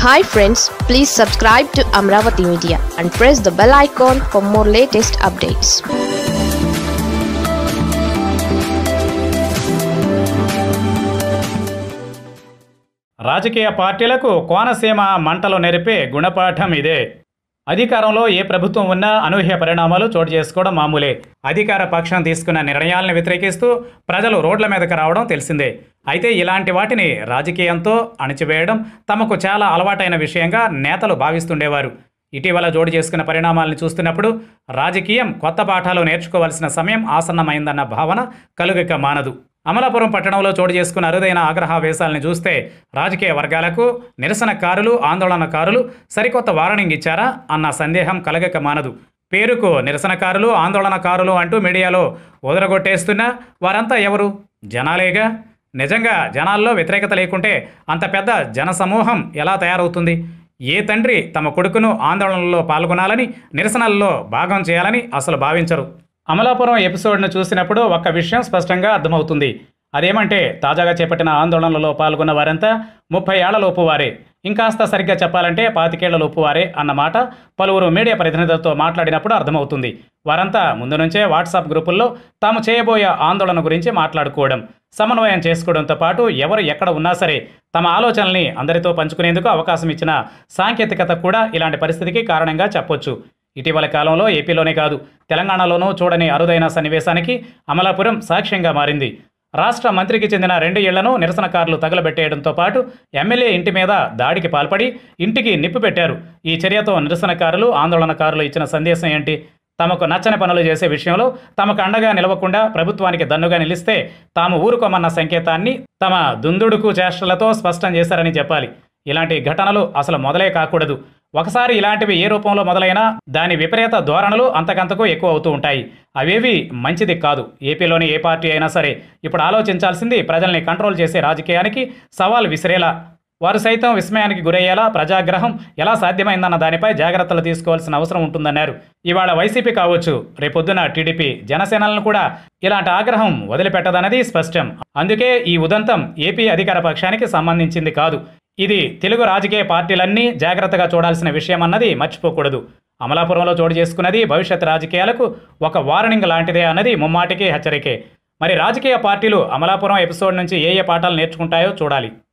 hi friends please subscribe to Amaravati media and press the bell icon for more latest updates రాజకీయ పార్టీలకు కోనసీమ మంటలు నెరిపే గుణపాఠం ఇదే అధికారంలో ఏ ప్రభుత్వం ఉన్నా అనూహ్య పరిణామాలు చోటు చేసుకోవడం మామూలే అధికార పక్షం తీసుకున్న నిర్ణయాలను వ్యతిరేకిస్తూ ప్రజలు రోడ్ల మీదకి రావడం తెలిసిందే అయితే ఇలాంటి వాటిని రాజకీయంతో అణిచివేయడం తమకు చాలా అలవాటైన విషయంగా నేతలు భావిస్తుండేవారు ఇటీవల జోడు చేసుకున్న పరిణామాలను చూస్తున్నప్పుడు రాజకీయం కొత్త పాఠాలు నేర్చుకోవాల్సిన సమయం ఆసన్నమైందన్న భావన కలుగక మానదు అమలాపురం పట్టణంలో చోటు చేసుకున్న అరుదైన ఆగ్రహావేశాలను చూస్తే రాజకీయ వర్గాలకు నిరసనకారులు ఆందోళనకారులు సరికొత్త వార్నింగ్ ఇచ్చారా అన్న సందేహం కలగక మానదు పేరుకు నిరసనకారులు ఆందోళనకారులు అంటూ మీడియాలో ఉదరగొట్టేస్తున్నా వారంతా ఎవరు జనాలేగా నిజంగా జనాల్లో వ్యతిరేకత లేకుంటే అంత పెద్ద జనసమూహం ఎలా తయారవుతుంది ఏ తండ్రి తమ కొడుకును ఆందోళనలో పాల్గొనాలని నిరసనల్లో భాగం చేయాలని అసలు భావించరు అమలాపురం ఎపిసోడ్ను చూసినప్పుడు ఒక్క విషయం స్పష్టంగా అర్థమవుతుంది అదేమంటే తాజాగా చేపట్టిన ఆందోళనలలో పాల్గొన్న వారంతా ముప్పై ఏళ్లలోపు వారే ఇంకాస్త సరిగ్గా చెప్పాలంటే పాతికేళ్లలోపు వారే అన్నమాట పలువురు మీడియా ప్రతినిధులతో మాట్లాడినప్పుడు అర్థమవుతుంది వారంతా ముందు నుంచే వాట్సాప్ గ్రూపుల్లో తాము చేయబోయే ఆందోళన గురించి మాట్లాడుకోవడం సమన్వయం చేసుకోవడంతో పాటు ఎవరు ఎక్కడ ఉన్నా సరే తమ ఆలోచనల్ని అందరితో పంచుకునేందుకు అవకాశం ఇచ్చిన సాంకేతికత కూడా ఇలాంటి పరిస్థితికి కారణంగా చెప్పొచ్చు ఇటీవల కాలంలో ఏపీలోనే కాదు తెలంగాణలోనూ చూడని అరుదైన సన్నివేశానికి అమలాపురం సాక్ష్యంగా మారింది రాష్ట్ర మంత్రికి చెందిన రెండు ఇళ్లను నిరసనకారులు తగలబెట్టేయడంతో పాటు ఎమ్మెల్యే ఇంటి మీద దాడికి పాల్పడి ఇంటికి నిప్పు పెట్టారు ఈ చర్యతో నిరసనకారులు ఆందోళనకారులు ఇచ్చిన సందేశం ఏంటి తమకు నచ్చని పనులు చేసే విషయంలో తమకు అండగా నిలవకుండా ప్రభుత్వానికి దన్నుగా నిలిస్తే తాము ఊరుకోమన్న సంకేతాన్ని తమ దుందుడుకు చేష్టలతో స్పష్టం చేశారని చెప్పాలి ఇలాంటి ఘటనలు అసలు మొదలే కాకూడదు ఒకసారి ఇలాంటివి ఏ రూపంలో మొదలైనా దాని విపరీత ధోరణులు అంతకంతకు ఎక్కువ అవుతూ ఉంటాయి అవేవి మంచిది కాదు ఏపీలోని ఏ పార్టీ అయినా సరే ఇప్పుడు ఆలోచించాల్సింది ప్రజల్ని కంట్రోల్ చేసే రాజకీయానికి సవాల్ విసిరేలా వారు సైతం విస్మయానికి గురయ్యేలా ప్రజాగ్రహం ఎలా సాధ్యమైందన్న దానిపై జాగ్రత్తలు తీసుకోవాల్సిన అవసరం ఉంటుందన్నారు ఇవాళ వైసీపీ కావచ్చు రేపొద్దున టీడీపీ జనసేనలను కూడా ఇలాంటి ఆగ్రహం వదిలిపెట్టదన్నది స్పష్టం అందుకే ఈ ఉదంతం ఏపీ అధికార పక్షానికి సంబంధించింది కాదు ఇది తెలుగు రాజకీయ పార్టీలన్నీ జాగ్రత్తగా చూడాల్సిన విషయం అన్నది మర్చిపోకూడదు అమలాపురంలో చోటు చేసుకున్నది భవిష్యత్ రాజకీయాలకు ఒక వార్నింగ్ లాంటిదే అన్నది ముమ్మాటికి హెచ్చరికే మరి రాజకీయ పార్టీలు అమలాపురం ఎపిసోడ్ నుంచి ఏ ఏ పాఠాలు నేర్చుకుంటాయో చూడాలి